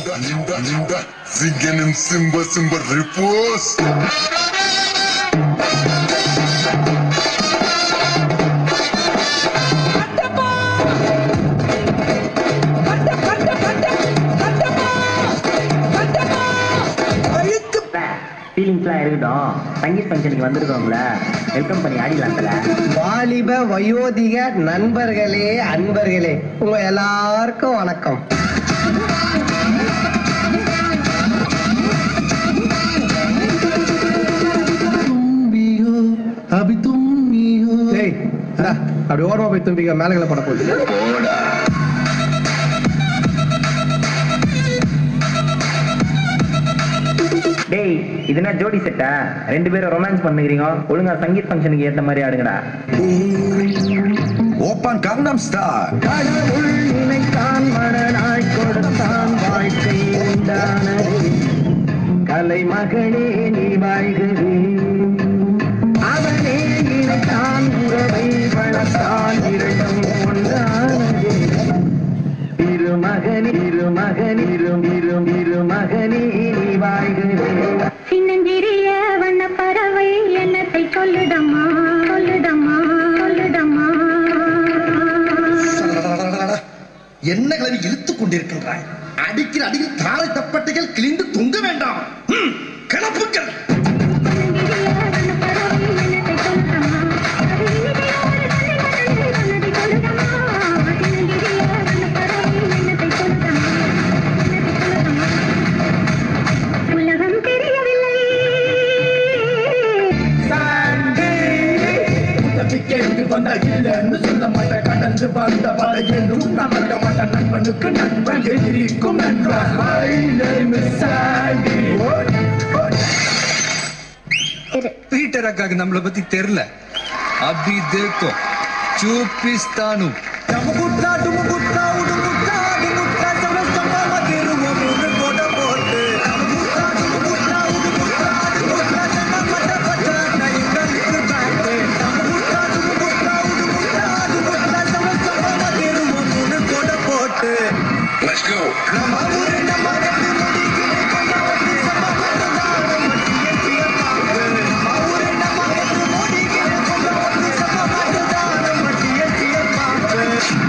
Linda, Linda, Linda, singing in Simba, Simba repose. ஃபீலிங்ஸ்லாம் இருக்கட்டும் சங்கீத் ஃபங்க்ஷனுக்கு வந்திருக்கோம்ல welcome பண்ணி ஆடிடலாம்ல வாலிப வயோதிக நண்பர்களே அன்பர்களே உங்க எல்லாருக்கும் வணக்கம் டேய், இந்தா, அப்படி ஓரமா போய் தும்பிக்க மேலகளை பட போகுது டேய் இது என்ன ஜோடி செட்டா ரெண்டு பேரும் ரொமான்ஸ் பண்ணுகிறீங்க ஒழுங்கா சங்கீத் ஃபங்க்ஷனுக்கு ஏத்த மாதிரி ஆடுங்கடா ஓப்பன் கங்னம் ஸ்டார் கடவுள் நினைத்தான் மனநாய் கொடுத்தான் வாழ்க்கை உண்டானது கலைமகளே நீ வாழ்கிறே அவனே நினைத்தான் உறவை வளர்த்தான் இரண்டும் ஒன்றானது இருமகன் இருமகன் இரும் இரும் இருமகனே நீ வாழ்கிறே சின்னஞ்சிறிய வண்ண பறவை என்னத்தை சொல்லுதம்மா சொல்லுதம்மா சொல்லுதம்மா என்ன கிளவி இழுத்துக் கொண்டிருக்கின்றாய் அடிக்கிற அடியில் தாரை தப்பட்டைகள் கிழிந்து தொங்க வேண்டாம் ம், கிளப்புங்கள் சின்னஞ்சிறிய வண்ண பறவை என்னத்தை சொல்லுதம்மா அது இனிமையோடு தன்னை மறந்து சொன்னதை சொல்லுதம்மா சின்னஞ்சிறிய வண்ண பறவை என்னத்தை சொல்லுதம்மா என்னத்தை சொல்லுதம்மா உலகம் தெரியவில்லை தப்பிக்கேந்து வந்த இல்லைன்னு சொல்ல மாட்டேன் கடந்து வந்த பழையென்றும் நமக்க மாட்ட நண்பனுக்கு நண்பன் எதிரிக்கும் நண்பன் My name is Sandy. Peter అక్కకి நம்மள பத்தி தெரியல అభి దేకో చూపిస్తాను டமுகுட்டா, டுமுகுட்டா, உடுமுட்டா, அடிமுட்டா, சவரசமா மதிருவோம் ஒரு கொடை போட்டு. டமுகுட்டா, டுமுகுட்டா, உடுமுட்டா, அடிமுட்டா, சமமட்ட பட்டாட்ட எங்களுக்கு பேட்டு. டமுகுட்டா, டுமுகுட்டா, உடுமுட்டா, அடிமுட்டா, சவரசமா மதிருவோம் ஒரு கொடை போட்டு. நம்ம ஊரு நம்ம கட்டி முடிக்கிறேன் கொண்ட வந்து சமமட்டதான மட்டிய பாக்கு. நம்ம ஊரு நம்ம கட்டி முடிக்கிறேன் கொண்ட வந்து சமமட்டதான மட்டிய பாக்கு.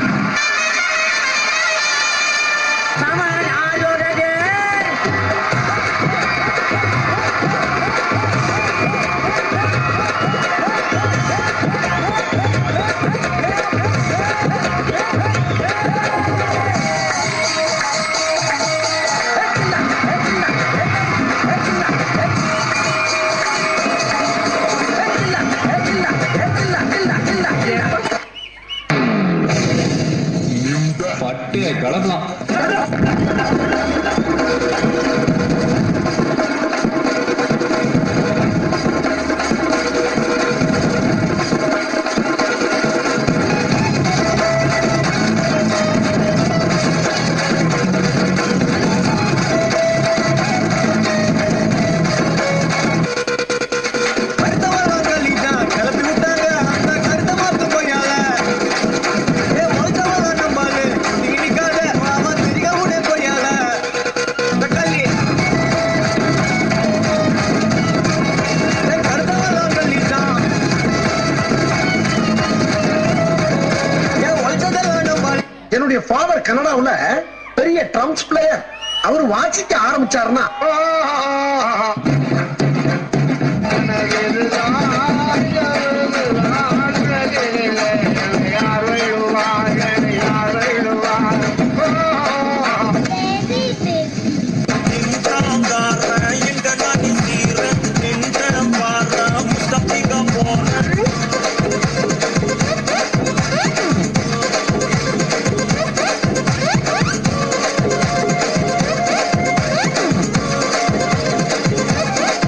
பட்டு கிளம்பலாம் கிளப்பி விட்டாங்க அந்த கருத்த மாத்து போயால ஏ ஒழுக்கவங்க நம்பாலு நீ நிக்காத அவன் திரிக உடே போயால தக்காளி ஏ கருத்தவங்க கல்லிட்டான் ஏ ஒழுக்கதெல்லாம் நம்பாலு என்னுடைய ஃபாதர் கனடாவுல பெரிய ட்ரம்ஸ் பிளேயர் அவர் வாசிக்க ஆரம்பிச்சாருன்னா ஆ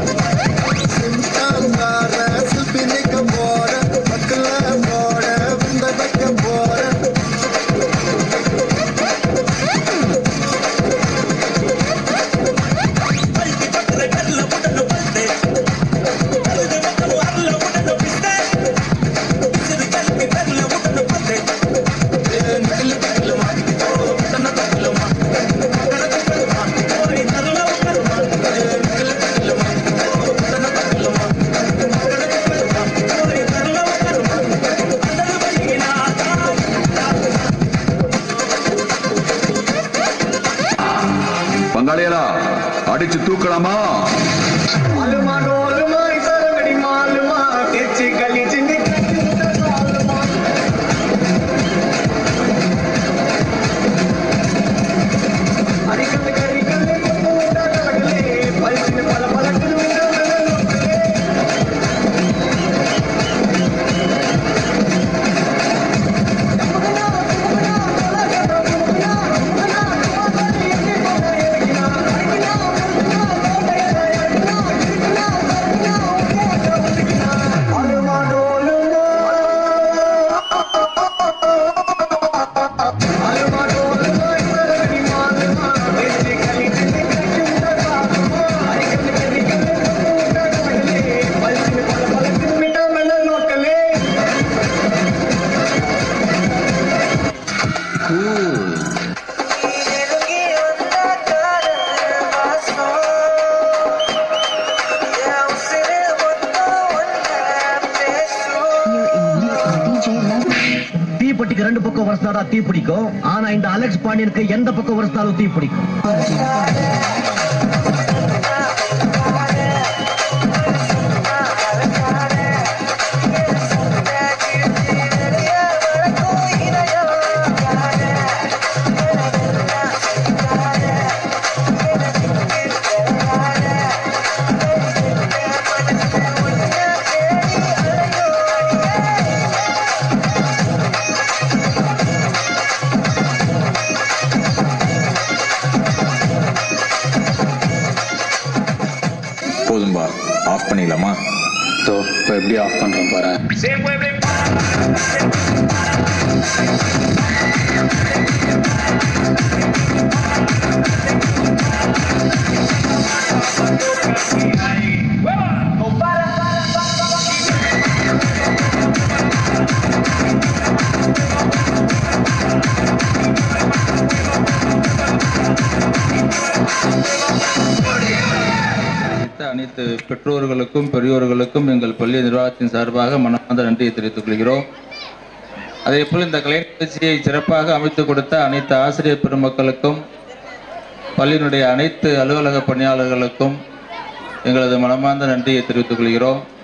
பங்காளியரா அடிச்சு தூக்கலாமா மாலுமா டோலுமா சரவடி மாலுமா தேச்சி களி சிந்தி அடிக்கல் கரிக்கல் கலகலே பல்சின பல பலக்குது தீப்பெட்டிக்கு ரெண்டு பக்கம் வரஸ்தாடா தீ பிடிக்கும் ஆனா இந்த அலெக்ஸ் பாண்டியனுக்கு எந்த பக்கம் வரஸ்தாலும் தீ பிடிக்கும் போதும்பா ஆஃப் பண்ணிடலாமா ஸோ இப்போ எப்படி ஆஃப் பண்ணுறேன் பாரு அனைத்து அனைத்து பெற்றோர்களுக்கும் பெரியோர்களுக்கும் எங்கள் பள்ளி நிர்வாகத்தின் சார்பாக மனமார்ந்த நன்றியை தெரிவித்துக் கொள்கிறோம் அதேபோல் இந்த கலை நிகழ்ச்சியை சிறப்பாக அமைத்துக் கொடுத்த அனைத்து ஆசிரியர் பெருமக்களுக்கும் பள்ளியினுடைய அனைத்து அலுவலக பணியாளர்களுக்கும் எங்களது மனமார்ந்த நன்றியை தெரிவித்துக் கொள்கிறோம்